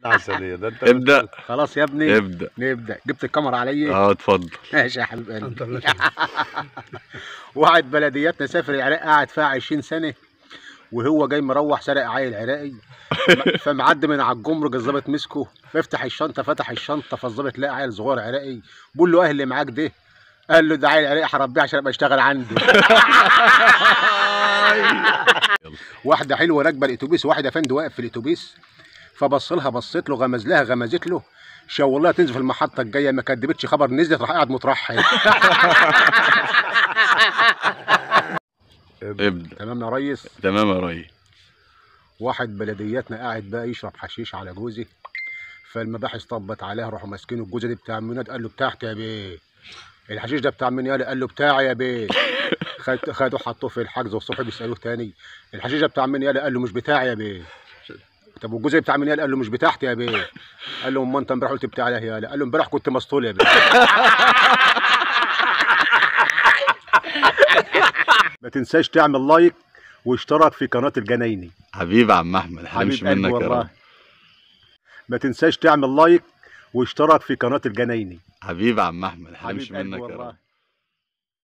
عسلية ده انت ابدأ خلاص يا ابني ابدأ نبدا جبت الكاميرا عليا اه اتفضل ماشي يا حبيب قلبي واحد بلدياتنا سافر العراق قعد فيها 20 سنه وهو جاي مروح سرق عيل عراقي فم- فمعدي من على الجمرك الظابط مسكه فافتح الشنطه فتح الشنطه فالظابط لقى عيل صغير عراقي بقول له اهل اللي معاك ده قال له ده عيل عراقي هربيه عشان ابقى اشتغل عنده واحده حلوه راكبه الاتوبيس واحده فندق واقف في الاتوبيس فبص لها بصيت له غمز لها غمزت له شاور لها تنزل في المحطه الجايه ما كدبتش خبر نزلت راح قاعد مترحل ابدأ تمام يا ريس تمام يا ري واحد بلدياتنا قاعد بقى يشرب حشيش على جوزي فالمباحث طبت عليها راحوا ماسكينه الجوزه دي بتاع مناد قال له بتاعتي يا بيه الحشيش ده بتاع مين يالا قال له بتاعي يا بيه خد خدوه حطوه في الحجز والصبح بيسالوه تاني الحشيش ده بتاع مين يالا قال له مش بتاعي يا بيه طب والجوزه بتاع مين يالا قال له مش بتاعتي يا بيه قال له امال انت امبارح قلت بتاعي يا يالا قال له امبارح كنت مسطول يا بيه ما تنساش تعمل لايك واشترك في قناه الجنايني حبيب عم احمد حرمش حبيب قلبي منك يا والله رب ما تنساش تعمل لايك واشترك في قناه الجنايني حبيب عم احمد حرمش حبيب قلبي منك يا رب والله